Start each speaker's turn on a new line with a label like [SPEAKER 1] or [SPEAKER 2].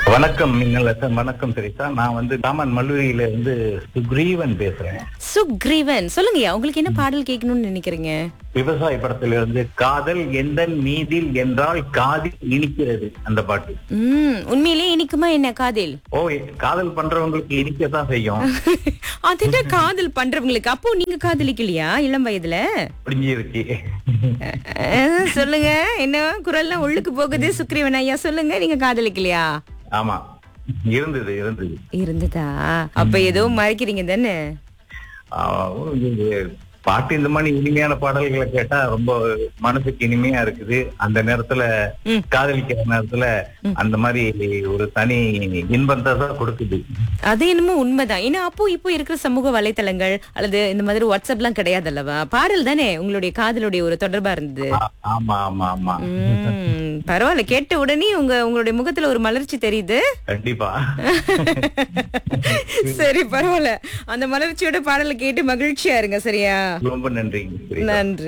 [SPEAKER 1] வணக்கம் மின்னல் சார் வணக்கம் சரிசா நான் வந்து தாமன் மல்லூரியில இருந்து சுக்ரீவன் பேசுறேன்
[SPEAKER 2] சுக்ரீவன் சொல்லுங்கய்யா உங்களுக்கு என்ன பாடல் கேட்கணும்னு நினைக்கிறீங்க
[SPEAKER 1] விவசாய படத்துல இருந்து காதல் எந்தன் மீதில் என்றால் காதில் இனிக்கிறது அந்த பாட்டு
[SPEAKER 2] ம் உண்மையிலேயே இனிக்குமா என்ன காதல்
[SPEAKER 1] ஓ காதல் பண்றவங்களுக்கு இனிக்கத்தான் செய்யும்
[SPEAKER 2] அது என்ன காதல் பண்றவங்களுக்கு அப்போ நீங்க காதலிக்கலையா இளம் வயதுல
[SPEAKER 1] முடிஞ்சிருச்சு
[SPEAKER 2] அஹ், சொல்லுங்க என்ன குரல்லாம் உள்ளுக்கு போகுது சுக்ரீவன் ஐயா சொல்லுங்க நீங்க காதலிக்கலையா
[SPEAKER 1] ஆமா இருந்தது இருந்தது
[SPEAKER 2] இருந்ததா அப்ப ஏதோ மறைக்கிறீங்க தானே
[SPEAKER 1] ஆ, இது பாட்டு இந்த மாதிரி இனிமையான பாடல்களை கேட்டா ரொம்ப மனசுக்கு இனிமையா இருக்குது அந்த நேரத்துல
[SPEAKER 2] ம்.
[SPEAKER 1] காதலிக்கிற நேரத்துல அந்த மாதிரி ஒரு தனி இன்பத்தை தான் கொடுக்குது
[SPEAKER 2] அது என்னமோ உண்மைதான் ஏன்னா அப்போ இப்போ இருக்கிற சமூக வலைத்தளங்கள் அல்லது இந்த மாதிரி வாட்ஸ்அப் எல்லாம் கிடையாது அல்லவா பாடல் தானே உங்களுடைய காதலுடைய ஒரு தொடர்பா இருந்தது
[SPEAKER 1] ஆ- ஆமா ஆமா ஆமா
[SPEAKER 2] ம், பரவாயில்ல கேட்ட உடனே உங்க உங்களுடைய முகத்துல ஒரு மலர்ச்சி தெரியுது
[SPEAKER 1] கண்டிப்பா
[SPEAKER 2] சரி பரவாயில்ல அந்த மலர்ச்சியோட பாடலை கேட்டு மகிழ்ச்சியா இருங்க சரியா
[SPEAKER 1] ரொம்ப நன்றி
[SPEAKER 2] நன்றி